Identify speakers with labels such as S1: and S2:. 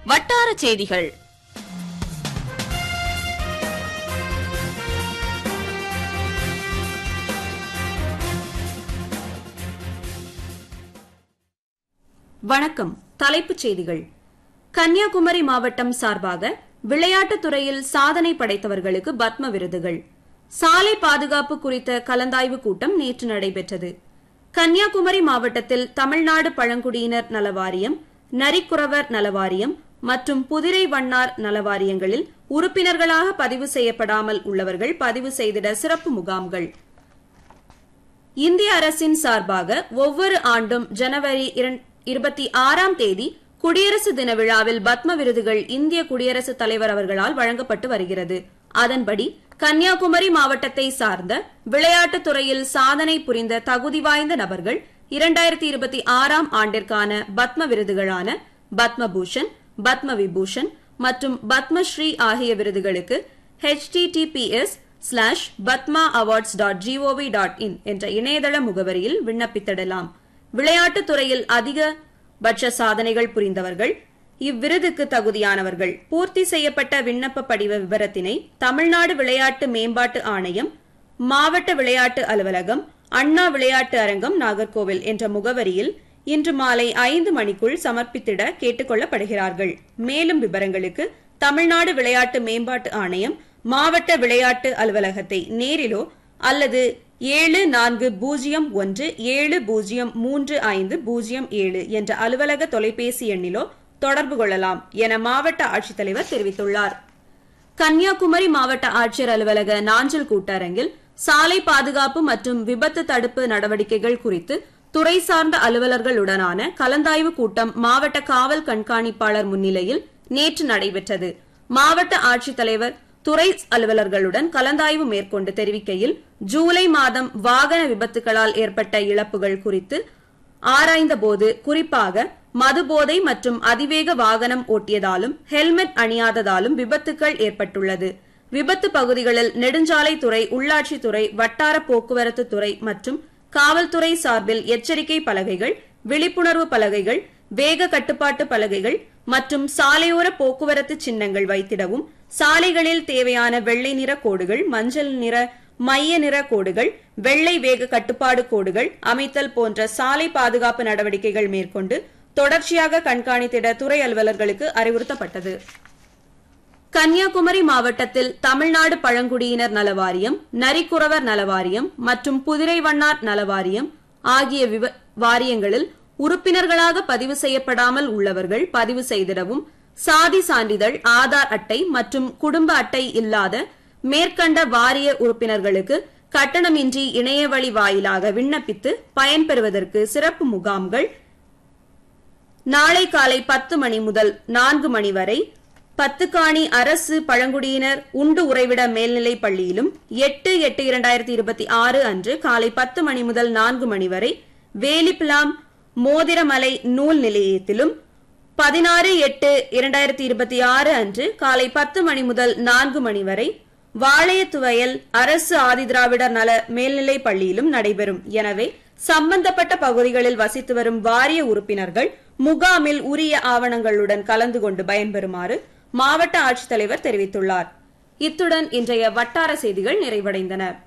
S1: வட்டார செய்திகள்
S2: வணக்கம் தலைப்புச் செய்திகள் கன்னியாகுமரி மாவட்டம் சார்பாக விளையாட்டுத் துறையில் சாதனை படைத்தவர்களுக்கு பத்ம விருதுகள் சாலை பாதுகாப்பு குறித்த கலந்தாய்வு கூட்டம் நேற்று நடைபெற்றது கன்னியாகுமரி மாவட்டத்தில் தமிழ்நாடு பழங்குடியினர் நலவாரியம் நரிக்குறவர் நலவாரியம் மற்றும் புதிரை வண்ணார் நலவாரியங்களில் உறுப்பினர்களாக பதிவு செய்யப்படாமல் உள்ளவர்கள் பதிவு செய்திட சிறப்பு முகாம்கள் இந்திய அரசின் சார்பாக ஒவ்வொரு ஆண்டும் ஜனவரி இருபத்தி ஆறாம் தேதி குடியரசு தின விழாவில் பத்ம விருதுகள் இந்திய குடியரசுத் தலைவர் அவர்களால் வழங்கப்பட்டு வருகிறது அதன்படி கன்னியாகுமரி மாவட்டத்தை சார்ந்த விளையாட்டுத் துறையில் சாதனை புரிந்த தகுதி வாய்ந்த நபர்கள் இரண்டாயிரத்தி இருபத்தி ஆறாம் ஆண்டிற்கான பத்ம விருதுகளான பத்மபூஷன் பத்ம விபூஷன் மற்றும் பத்மஸ்ரீ ஆகிய விருதுகளுக்கு https slash Padma awards dot G O V dot in என்ற இணையதள முகவரியில் விண்ணப்பித்திடலாம் விளையாட்டுத் துறையில் அதிகபட்ச சாதனைகள் புரிந்தவர்கள் இவ்விருதுக்கு தகுதியானவர்கள் பூர்த்தி செய்யப்பட்ட விண்ணப்ப படிவ விவரத்தினை தமிழ்நாடு விளையாட்டு மேம்பாட்டு ஆணையம் மாவட்ட விளையாட்டு அலுவலகம் அண்ணா விளையாட்டு அரங்கம் நாகர்கோவில் என்ற முகவரியில் இன்று மாலை ஐந்து மணிக்குள் சமர்ப்பித்திட கேட்டுக் கொள்ளப்படுகிறார்கள் மேலும் விவரங்களுக்கு தமிழ்நாடு விளையாட்டு மேம்பாட்டு ஆணையம் மாவட்ட விளையாட்டு அலுவலகத்தை நேரிலோ அல்லது ஏழு நான்கு பூஜ்ஜியம் ஒன்று ஏழு பூஜ்ஜியம் மூன்று ஐந்து பூஜ்ஜியம் ஏழு என்ற அலுவலக தொலைபேசி எண்ணிலோ தொடர்பு கொள்ளலாம் என மாவட்ட ஆட்சித்தலைவர் தெரிவித்துள்ளார் கன்னியாகுமரி மாவட்ட ஆட்சியர் அலுவலக நாஞ்சல் கூட்டரங்கில் சாலை பாதுகாப்பு மற்றும் விபத்து தடுப்பு நடவடிக்கைகள் குறித்து துறை சார்ந்த அலுவலர்களுடனான கலந்தாய்வு கூட்டம் மாவட்ட காவல் கண்காணிப்பாளர் முன்னிலையில் நேற்று நடைபெற்றது மாவட்ட ஆட்சித்தலைவர் துறை அலுவலர்களுடன் கலந்தாய்வு மேற்கொண்டு தெரிவிக்கையில் ஜூலை மாதம் வாகன விபத்துகளால் ஏற்பட்ட இழப்புகள் குறித்து ஆராய்ந்தபோது குறிப்பாக மதுபோதை மற்றும் அதிவேக வாகனம் ஓட்டியதாலும் ஹெல்மெட் அணியாததாலும் விபத்துகள் ஏற்பட்டுள்ளது விபத்து பகுதிகளில் நெடுஞ்சாலைத்துறை உள்ளாட்சித்துறை வட்டார போக்குவரத்து துறை மற்றும் காவல்துறை சார்பில் எச்சரிக்கை பலகைகள் விழிப்புணர்வு பலகைகள் வேக கட்டுப்பாட்டு பலகைகள் மற்றும் சாலையோர போக்குவரத்து சின்னங்கள் வைத்திடவும் சாலைகளில் தேவையான வெள்ளை நிற கோடுகள் மஞ்சள் நிற மைய நிற கோடுகள் வெள்ளை வேக கட்டுப்பாடு கோடுகள் அமைத்தல் போன்ற சாலை பாதுகாப்பு நடவடிக்கைகள் மேற்கொண்டு தொடர்ச்சியாக கண்காணித்திட துறை அலுவலர்களுக்கு அறிவுறுத்தப்பட்டது கன்னியாகுமரி மாவட்டத்தில் தமிழ்நாடு பழங்குடியினர் நலவாரியம் நரிக்குறவர் நலவாரியம் மற்றும் புதிரைவண்ணார் நலவாரியம் ஆகிய வாரியங்களில் உறுப்பினர்களாக பதிவு செய்யப்படாமல் உள்ளவர்கள் பதிவு செய்திடவும் சாதி சான்றிதழ் ஆதார் அட்டை மற்றும் குடும்ப அட்டை இல்லாத மேற்கண்ட வாரிய உறுப்பினர்களுக்கு கட்டணமின்றி இணையவழி வாயிலாக விண்ணப்பித்து பயன்பெறுவதற்கு சிறப்பு முகாம்கள் நாளை காலை பத்து மணி முதல் நான்கு மணி வரை பத்துக்காணி அரசு பழங்குடியினர் உண்டு உறைவிட மேல்நிலைப் பள்ளியிலும் எட்டு எட்டு இரண்டாயிரத்தி இருபத்தி ஆறு அன்று காலை பத்து மணி முதல் நான்கு மணி வரை வேலிப்பிலாம் மோதிரமலை நூல் நிலையத்திலும் பதினாறு எட்டு இரண்டாயிரத்தி இருபத்தி ஆறு அன்று காலை பத்து மணி முதல் நான்கு மணி வரை வாளையத்துவயல் அரசு ஆதிதிராவிடர் நல மேல்நிலைப் பள்ளியிலும் நடைபெறும் எனவே சம்பந்தப்பட்ட பகுதிகளில் வசித்து வரும் வாரிய உறுப்பினர்கள் முகாமில் உரிய ஆவணங்களுடன் கலந்து கொண்டு பயன்பெறுமாறு மாவட்ட ஆட்சித்தலைவர் தெரிவித்துள்ளார் இத்துடன் இன்றைய வட்டார செய்திகள் நிறைவடைந்தன